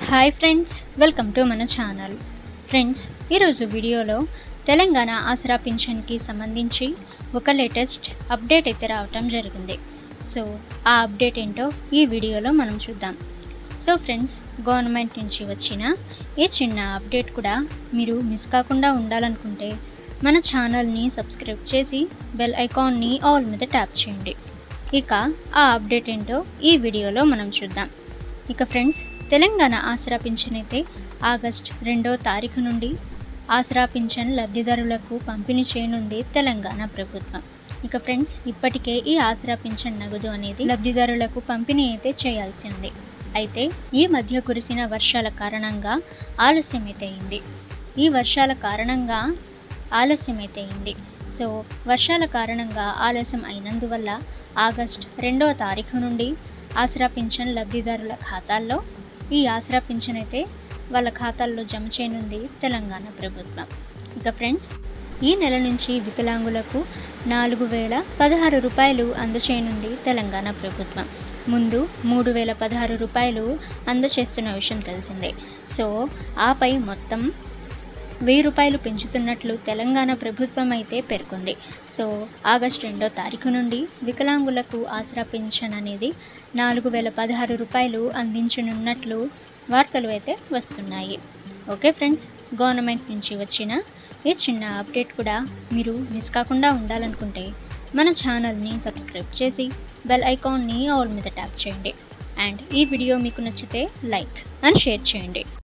hi friends welcome to మన channel friends ఈరోజు వీడియోలో తెలంగాణ ఆసరా పింఛన్కి సంబంధించి ఒక లేటెస్ట్ అప్డేట్ అయితే రావటం జరిగింది సో ఆ అప్డేట్ ఏంటో ఈ వీడియోలో మనం చూద్దాం సో ఫ్రెండ్స్ గవర్నమెంట్ నుంచి వచ్చిన ఈ చిన్న అప్డేట్ కూడా మీరు మిస్ కాకుండా ఉండాలనుకుంటే మన ఛానల్ని సబ్స్క్రైబ్ చేసి బెల్ ఐకాన్ని ఆల్ మీద ట్యాప్ చేయండి ఇక ఆ అప్డేట్ ఏంటో ఈ వీడియోలో మనం చూద్దాం ఇక ఫ్రెండ్స్ తెలంగాణ ఆసరా పింఛన్ అయితే ఆగస్ట్ రెండో తారీఖు నుండి ఆసరా పింఛన్ లబ్ధిదారులకు పంపిణీ చేయనుంది తెలంగాణ ప్రభుత్వం ఇక ఫ్రెండ్స్ ఇప్పటికే ఈ ఆసరా పింఛన్ నగదు అనేది లబ్ధిదారులకు పంపిణీ అయితే చేయాల్సి ఉంది అయితే ఈ మధ్య కురిసిన వర్షాల కారణంగా ఆలస్యం అయితే అయింది ఈ వర్షాల కారణంగా ఆలస్యం అయితే అయింది సో వర్షాల కారణంగా ఆలస్యం అయినందువల్ల ఆగస్ట్ రెండవ తారీఖు నుండి ఆసరా పింఛన్ లబ్ధిదారుల ఖాతాల్లో ఈ ఆసరా పింఛన్ అయితే వాళ్ళ ఖాతాల్లో జమ చేయనుంది తెలంగాణ ప్రభుత్వం ఇక ఫ్రెండ్స్ ఈ నెల నుంచి వికలాంగులకు నాలుగు వేల పదహారు రూపాయలు అందచేయనుంది తెలంగాణ ప్రభుత్వం ముందు మూడు వేల పదహారు రూపాయలు అందచేస్తున్న విషయం తెలిసిందే సో ఆపై మొత్తం వెయ్యి రూపాయలు పెంచుతున్నట్లు తెలంగాణ ప్రభుత్వం అయితే పేర్కొంది సో ఆగస్ట్ రెండో తారీఖు నుండి వికలాంగులకు ఆసరా పింఛన్ అనేది నాలుగు వేల పదహారు రూపాయలు అందించనున్నట్లు వార్తలు అయితే వస్తున్నాయి ఓకే ఫ్రెండ్స్ గవర్నమెంట్ నుంచి వచ్చిన ఈ చిన్న అప్డేట్ కూడా మీరు మిస్ కాకుండా ఉండాలనుకుంటే మన ఛానల్ని సబ్స్క్రైబ్ చేసి బెల్ ఐకాన్ని ఆల్ మీద ట్యాప్ చేయండి అండ్ ఈ వీడియో మీకు నచ్చితే లైక్ అండ్ షేర్ చేయండి